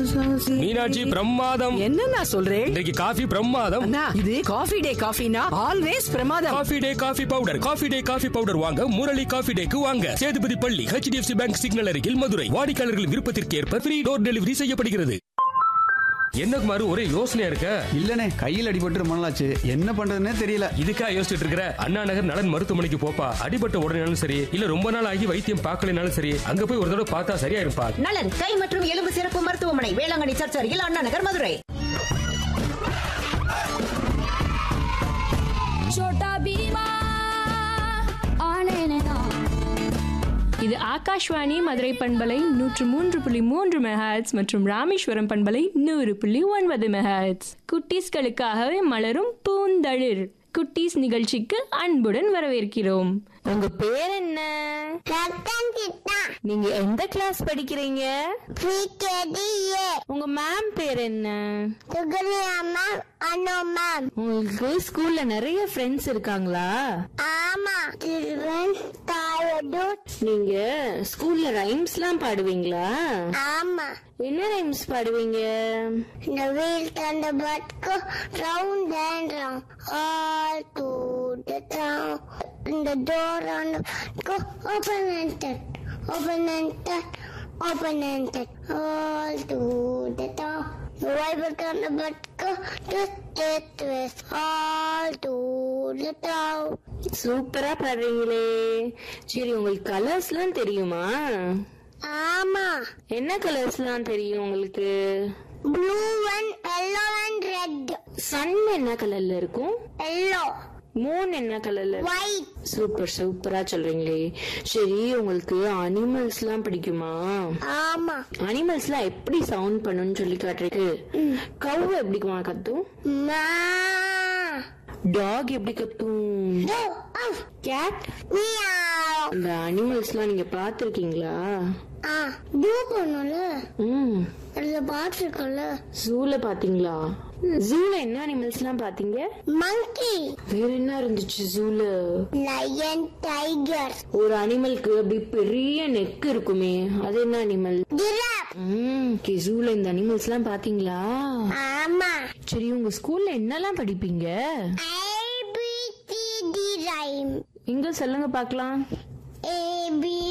மீனாட்சி பிரமாதம் என்ன நான் சொல்றேன் இன்றைக்கு காஃபி பிரமாதம் அண்ணா இது காஃபி டே காஃபினா ஆல்வேஸ் பிரமாதம் Coffee Day coffee powder Coffee Day coffee powder வாங்க முரளி காஃபி டேக்கு வாங்க சேதுபதி பள்ளி ஹெச்டிஎஃப்சி பேங்க் சிக்னல் அருகில் மதுரை வாடிக்கையாளர்கள் விருப்பத்திற்கு ஏற்ப ஃப்ரீ டோர் டெலிவரி செய்யப்படுகிறது என்ன குமாரு ஒரே யோசனையா இருக்க இல்லனே கையில் அடிபட்டு ரொம்ப நாளாச்சு என்ன பண்றதுன்னே தெரியல இதுக்கா யோசிச்சுட்டு இருக்கிற அண்ணா நகர் நலன் மருத்துவமனைக்கு போப்பா அடிபட்ட உடனேனாலும் சரி இல்ல ரொம்ப நாள் ஆகி வைத்தியம் பார்க்கலனாலும் சரி அங்க போய் ஒரு தடவை பார்த்தா சரியா இருப்பா நலன் கை மற்றும் எலும்பு சிறப்பு மருத்துவமனை வேளாங்கண்ணி சர்ச் அருகில் அண்ணா நகர் மதுரை छोटा बीमा आने ना இது ஆகாஷ்வாணி மதுரை பண்பலை நூற்று மூன்று புள்ளி மூன்று மெகாஹெட்ஸ் மற்றும் ராமேஸ்வரம் பண்பலை நூறு புள்ளி ஒன்பது மெகாஹெட்ஸ் குட்டீஸ்களுக்காகவே மலரும் பூந்தளிர் குட்டீஸ் நிகழ்ச்சிக்கு அன்புடன் வரவேற்கிறோம் உங்க பேர் என்ன நீங்க எந்த கிளாஸ் படிக்கிறீங்க உங்க மேம் பேர் என்ன உங்களுக்கு ஸ்கூல்ல நிறைய ஃப்ரெண்ட்ஸ் இருக்காங்களா நீங்க ஸ்கூல்ல ரைம்ஸ்லாம் பாடுவீங்களா என்ன ரைம்ஸ் பாடுவீங்க The wheel and the butt go round and round all to the town. And the door on the go open and shut, open and shut, open and shut, all to the town. The Bible on the butt go twist it twist all to the town. சூப்பரா பாடுறீங்களே சரி உங்களுக்கு கலர்ஸ்லாம் தெரியுமா ஆமா என்ன கலர்ஸ்லாம் தெரியும் உங்களுக்கு blue and yellow and red. Sun என்ன கலர்ல இருக்கும் Yellow, மூன் என்ன கலர்ல இருக்கும் white, சூப்பர் சூப்பரா சொல்றீங்களே சரி உங்களுக்கு அனிமல்ஸ்லாம் பிடிக்குமா ஆமா அனிமல்ஸ்லாம் எப்படி சவுண்ட் பண்ணுன்னு சொல்லி காட்டுறதுக்கு கவு எப்படி கத்தும் மா டாக் எப்படி கத்தும் Oh, oh, கேட் meow. இந்த அனிமல்ஸ்லாம் நீங்க பாத்திருக்கீங்களா ஆ டூ பண்ணும்ல ம் அதுல பாத்துருக்கோம்ல ஜூல பாத்தீங்களா ஜூல என்ன அனிமல்ஸ்லாம் பாத்தீங்க மங்கி வேற என்ன இருந்துச்சு ஜூல லயன் டைகர் ஒரு அனிமலுக்கு அப்படி பெரிய நெக் இருக்குமே அது என்ன அனிமல் ஜிராஃப் ம் ஜூல இந்த அனிமல்ஸ்லாம் பாத்தீங்களா ஆமா சரி உங்க ஸ்கூல்ல என்னெல்லாம் படிப்பீங்க A B C D rhyme எங்க சொல்லுங்க பார்க்கலாம் ஏ பி